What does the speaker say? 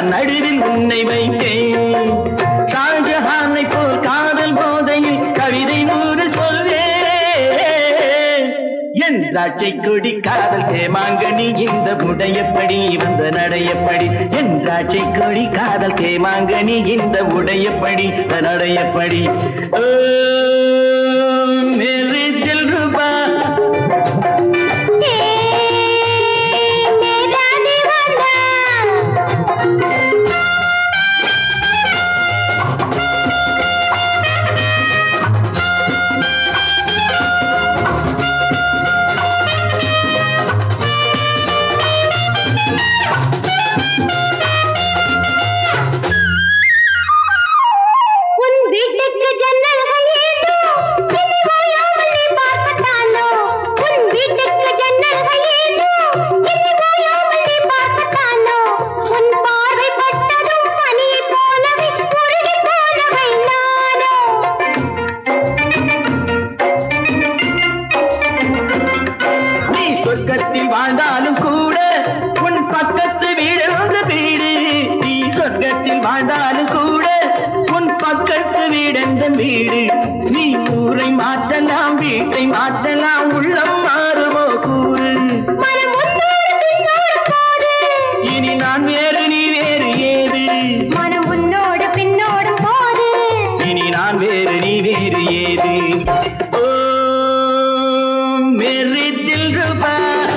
நடுவில் உன்னை வைத்தேன் ஷாஜஹானை போல் காதல் போதையில் கவிதை நூறு சொல்வேன் என் திராட்சை கொடி காதல் தேமாங்கனி இந்த உடையப்படி வந்த நடையப்படி என் திராட்சை கொடி காதல் தேமாங்கனி இந்த உடையப்படி இந்த நடையப்படி ஓ, மேரே தில் ரூபா ஏ மேரா दीवाना உன் வீட்டுக்கு ஜன்னல்கள் ஏதோ என்னை ஓயாமல் நீ பார்க்கத்தானோ உன் வீட்டுக்கு ஜன்னல்கள் ஏதோ என்னை ஓயாமல் நீ பார்க்கத்தானோ உன் பார்வை பட்டதும் பனியைப் போலவே உருகி போனவை நானோ நீ சொர்க்கத்தில் வாழ்ந்தாலும் கூட உன் பக்கத்து வீடு உங்க வீடு நீ சொர்க்கத்தில் வாழ்ந்தாலும் கூட உன் பக்கத்து வீடெந்த வீடு நீ ஊரை மாற்றலாம் வீட்டை மாற்றலாம் உள்ளம் மாறுமோ கூறு மனம் உன்னோடு பின்னோடு போது இனி நான் வேறு நீ வேறு ஏது மனம் உன்னோடு பின்னோடும் போது இனி நான் வேறு நீ வேறு ஏது ஓ மேரி தில் ரூபா